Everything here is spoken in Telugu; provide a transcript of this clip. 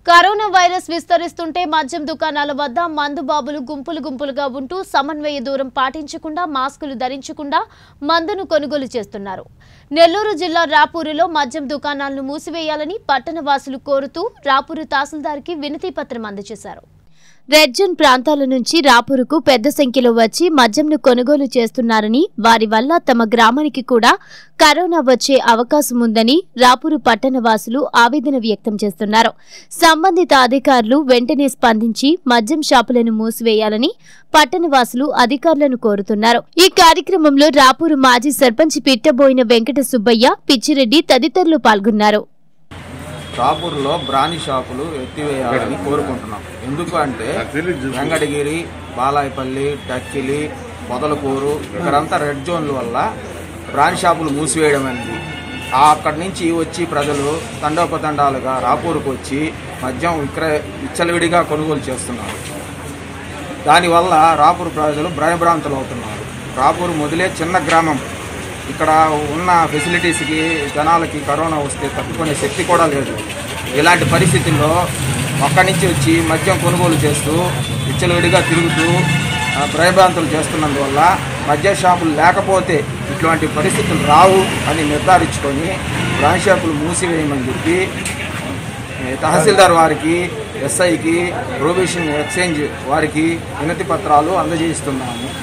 కరోనా వైరస్ విస్తరిస్తుంటే మద్యం దుకాణాల వద్ద మందు బాబులు గుంపులు గుంపులుగా ఉంటూ సమన్వయ దూరం పాటించకుండా మాస్కులు ధరించకుండా మందును కొనుగోలు చేస్తున్నారు నెల్లూరు జిల్లా రాపూరులో మద్యం దుకాణాలను మూసివేయాలని పట్టణ వాసులు కోరుతూ రాపూరు తహసీల్దార్కి వినతి పత్రం అందజేశారు రెడ్ జోన్ ప్రాంతాల నుంచి రాపూరుకు పెద్ద సంఖ్యలో వచ్చి మద్యంను కొనుగోలు చేస్తున్నారని వారి వల్ల తమ గ్రామానికి కూడా కరోనా వచ్చే అవకాశం ఉందని రాపూరు పట్టణ వాసులు ఆవేదన వ్యక్తం చేస్తున్నారు సంబంధిత అధికారులు వెంటనే స్పందించి మద్యం షాపులను మూసివేయాలని పట్టణవాసులు అధికారులను కోరుతున్నారు ఈ కార్యక్రమంలో రాపూరు మాజీ సర్పంచ్ పిట్టబోయిన వెంకట సుబ్బయ్య పిచ్చిరెడ్డి తదితరులు పాల్గొన్నారు షాపుల్లో బ్రాని షాపులు ఎత్తివేయాలని కోరుకుంటున్నాం ఎందుకు అంటే వెంగడగిరి బాలాయపల్లి డక్కిలి పొదలకూరు ఇక్కడంతా రెడ్ జోన్ల వల్ల బ్రాని షాపులు మూసివేయడం అనేది ఆ అక్కడి నుంచి వచ్చి ప్రజలు తండోపతండాలుగా రాపూరుకు వచ్చి మద్యం విక్రయ విచ్చలవిడిగా కొనుగోలు చేస్తున్నారు దానివల్ల రాపూర్ ప్రజలు భయభ్రాంతులు అవుతున్నారు రాపూర్ మొదలే చిన్న గ్రామం ఇక్కడ ఉన్న ఫెసిలిటీస్కి జనాలకి కరోనా వస్తే తట్టుకునే శక్తి కూడా లేదు ఇలాంటి పరిస్థితుల్లో ఒక్కడి నుంచి వచ్చి మద్యం కొనుగోలు చేస్తూ విచ్చలవిడిగా తిరుగుతూ ఆ, భయభ్రాంతులు చేస్తున్నందువల్ల మద్య షాపులు లేకపోతే ఇటువంటి పరిస్థితులు రావు అని నిర్ధారించుకొని బ్రాండ్ షాపులు మూసివేయమని చెప్పి ఏ, తహసీల్దార్ వారికి ఎస్ఐకి ప్రొబేషన్ ఎక్స్చేంజ్ వారికి వినతి పత్రాలు అందజేస్తున్నాము